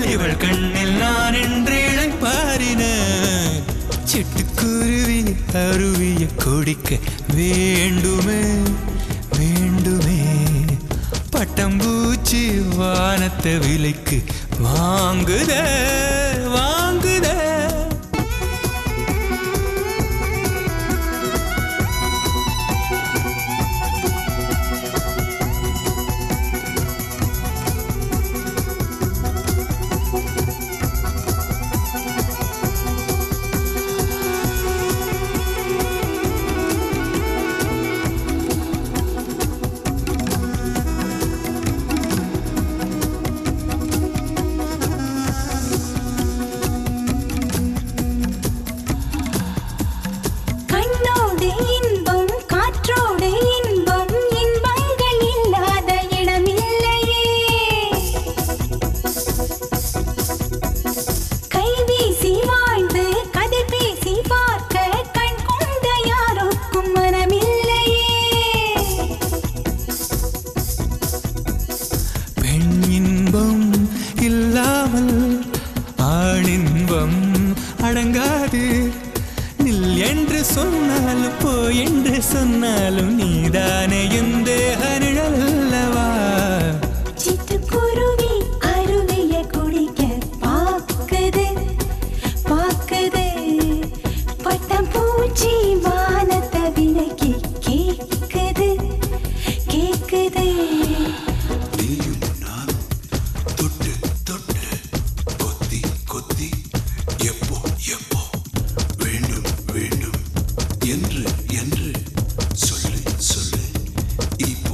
இவள் கண்ணில் நான் என்று இழைப்பாரின சிட்டுக்குருவி அருவிய கொடிக்க வேண்டுமே வேண்டுமே பட்டம்பூச்சி வானத்தை விலைக்கு வாங்குத வாங்குத கண்ணோடு இன்பம் காற்றோடு இன்பம் இன்பங்கள் இல்லாத இடமில்லையே கைவீசி வாழ்ந்து கதை பேசி பார்க்க கண் கொண்ட யாருக்கும் மனமில்லையே பெண் இன்பம் இல்லாமல் ஆணின்பம் அடங்காது நில் என்று சொன்னாலும் போ என்று சொன்னாலும் நீதானே எந்த அருளல்லவா சிட்டுக்குருவி அருவிய குடிக்க பாக்குது பாக்குது பட்டம் பூச்சி வானத்தை விலக்கி கேக்குது கேக்குது நீயும் நானும் தொட்டு தொட்டு கொத்தி கொத்தி எப்போ எப்போ வேண்டும் வேண்டும் என்று என்று சொல்லு சொல்லு இப்போ